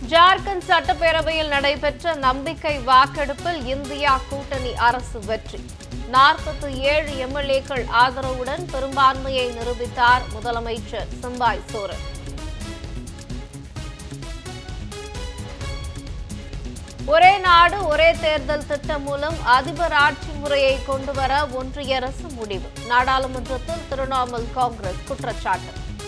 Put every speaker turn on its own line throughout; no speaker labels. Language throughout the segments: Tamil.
ஜார்க்கண்ட் சட்டப்பேரவையில் நடைபெற்ற நம்பிக்கை வாக்கெடுப்பில் இந்தியா கூட்டணி அரசு வெற்றி நாற்பத்தி ஏழு எம்எல்ஏக்கள் ஆதரவுடன் பெரும்பான்மையை நிரூபித்தார் முதலமைச்சர் சிம்பாய் சோரன் ஒரே நாடு ஒரே தேர்தல் திட்டம் மூலம் அதிபர் ஆட்சி முறையை கொண்டுவர ஒன்றிய அரசு முடிவு நாடாளுமன்றத்தில் திரிணாமுல் காங்கிரஸ் குற்றச்சாட்டு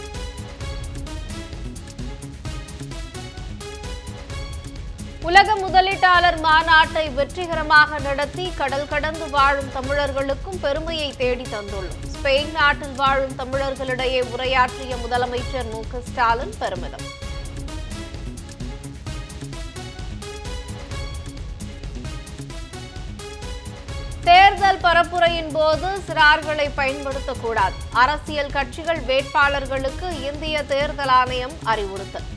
உலக முதலீட்டாளர் மாநாட்டை வெற்றிகரமாக நடத்தி கடல் கடந்து வாழும் தமிழர்களுக்கும் பெருமையை தேடி தந்துள்ளோம் ஸ்பெயின் நாட்டில் வாழும் தமிழர்களிடையே உரையாற்றிய முதலமைச்சர் மு க ஸ்டாலின் பெருமிதம் தேர்தல் பரப்புரையின் போது சிறார்களை பயன்படுத்தக்கூடாது அரசியல் கட்சிகள் வேட்பாளர்களுக்கு இந்திய தேர்தல் ஆணையம் அறிவுறுத்தல்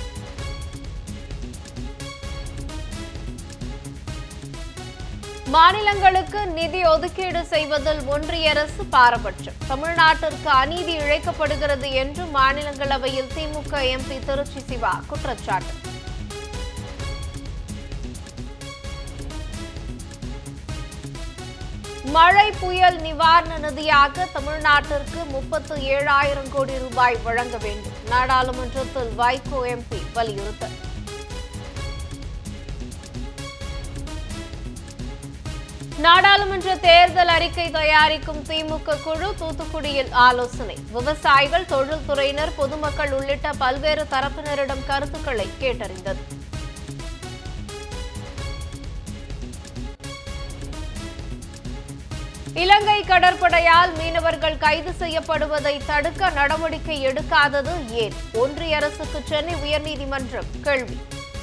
மாநிலங்களுக்கு நிதி ஒதுக்கீடு செய்வதில் ஒன்றிய அரசு பாரபட்சம் தமிழ்நாட்டிற்கு அநீதி இழைக்கப்படுகிறது என்று மாநிலங்களவையில் திமுக எம்பி திருச்சி சிவா குற்றச்சாட்டு மழை புயல் நிவாரண நிதியாக தமிழ்நாட்டிற்கு முப்பத்து ஏழாயிரம் கோடி ரூபாய் வழங்க வேண்டும் நாடாளுமன்றத்தில் வைகோ எம்பி வலியுறுத்தல் நாடாளுமன்ற தேர்தல் அறிக்கை தயாரிக்கும் திமுக குழு தூத்துக்குடியில் ஆலோசனை விவசாயிகள் தொழில்துறையினர் பொதுமக்கள் உள்ளிட்ட பல்வேறு தரப்பினரிடம் கருத்துக்களை கேட்டறிந்தது இலங்கை கடற்படையால் மீனவர்கள் கைது செய்யப்படுவதை தடுக்க நடவடிக்கை எடுக்காதது ஏன் ஒன்றிய அரசுக்கு சென்னை உயர்நீதிமன்றம் கேள்வி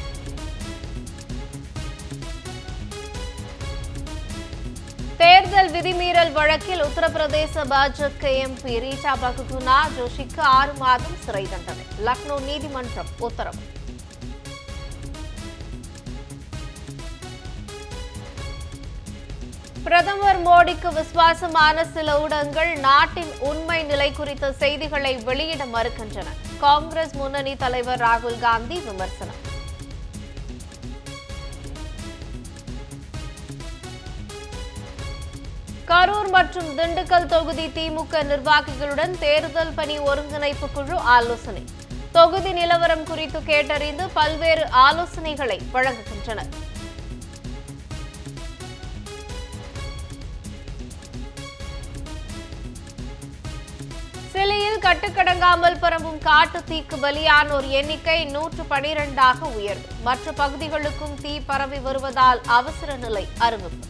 தேர்தல் விதிமீறல் வழக்கில் உத்தரப்பிரதேச பாஜக எம்பி ரீட்டா பகுகுனா ஜோஷிக்கு ஆறு மாதம் சிறை தண்டனை லக்னோ நீதிமன்றம் உத்தரவு பிரதமர் மோடிக்கு விசுவாசமான சில ஊடகங்கள் நாட்டின் உண்மை நிலை குறித்த செய்திகளை வெளியிட மறுக்கின்றன காங்கிரஸ் முன்னணி தலைவர் ராகுல் காந்தி விமர்சனம் கரூர் மற்றும் திண்டுக்கல் தொகுதி திமுக நிர்வாகிகளுடன் தேர்தல் பணி ஒருங்கிணைப்பு குழு ஆலோசனை தொகுதி நிலவரம் குறித்து கேட்டறிந்து பல்வேறு ஆலோசனைகளை வழங்குகின்றனர் சிலியில் கட்டுக்கடங்காமல் பரவும் காட்டு தீக்கு பலியானோர் எண்ணிக்கை நூற்று பனிரெண்டாக உயர்வு மற்ற பகுதிகளுக்கும் தீ பரவி வருவதால் அவசர நிலை அறிவிப்பு